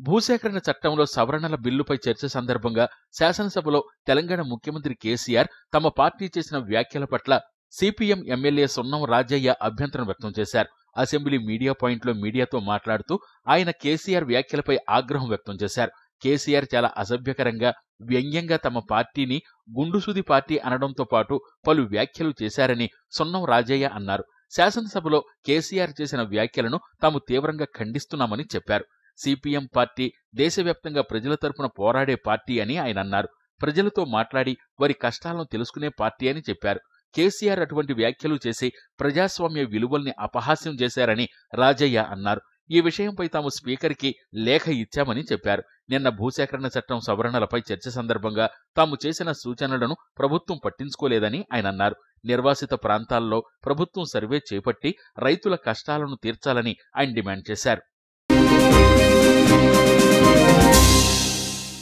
భూసేకరణ చట్టంలో సవరణల బిల్లుపై చర్చ సందర్భంగా శాసనసభలో తెలంగాణ ముఖ్యమంత్రి కేసీఆర్ తమ పార్టీ చేసిన వ్యాఖ్యల పట్ల సిపిఎం ఎమ్మెల్యే సున్నం రాజయ్య అభ్యంతరం వ్యక్తం చేశారు అసెంబ్లీ మీడియా పాయింట్లో మీడియాతో మాట్లాడుతూ ఆయన కేసీఆర్ వ్యాఖ్యలపై ఆగ్రహం వ్యక్తం చేశారు కేసీఆర్ చాలా అసభ్యకరంగా వ్యంగ్యంగా తమ పార్టీని గుండుసుది పార్టీ అనడంతో పాటు పలు వ్యాఖ్యలు చేశారని సున్నం రాజయ్య అన్నారు శాసనసభలో కేసీఆర్ చేసిన వ్యాఖ్యలను తాము తీవ్రంగా ఖండిస్తున్నామని చెప్పారు సిపిఎం పార్టీ దేశవ్యాప్తంగా ప్రజల తరపున పోరాడే పార్టీ అని ఆయన అన్నారు ప్రజలతో మాట్లాడి వారి కష్టాలను తెలుసుకునే పార్టీ అని చెప్పారు కేసీఆర్ అటువంటి వ్యాఖ్యలు చేసి ప్రజాస్వామ్య విలువల్ని అపహాస్యం చేశారని రాజయ్య అన్నారు ఈ విషయంపై తాము స్పీకర్కి లేఖ ఇచ్చామని చెప్పారు నిన్న భూసేకరణ చట్టం సవరణలపై చర్చ సందర్భంగా తాము చేసిన సూచనలను ప్రభుత్వం పట్టించుకోలేదని ఆయన అన్నారు నిర్వాసిత ప్రాంతాల్లో ప్రభుత్వం సర్వే చేపట్టి రైతుల కష్టాలను తీర్చాలని ఆయన డిమాండ్ చేశారు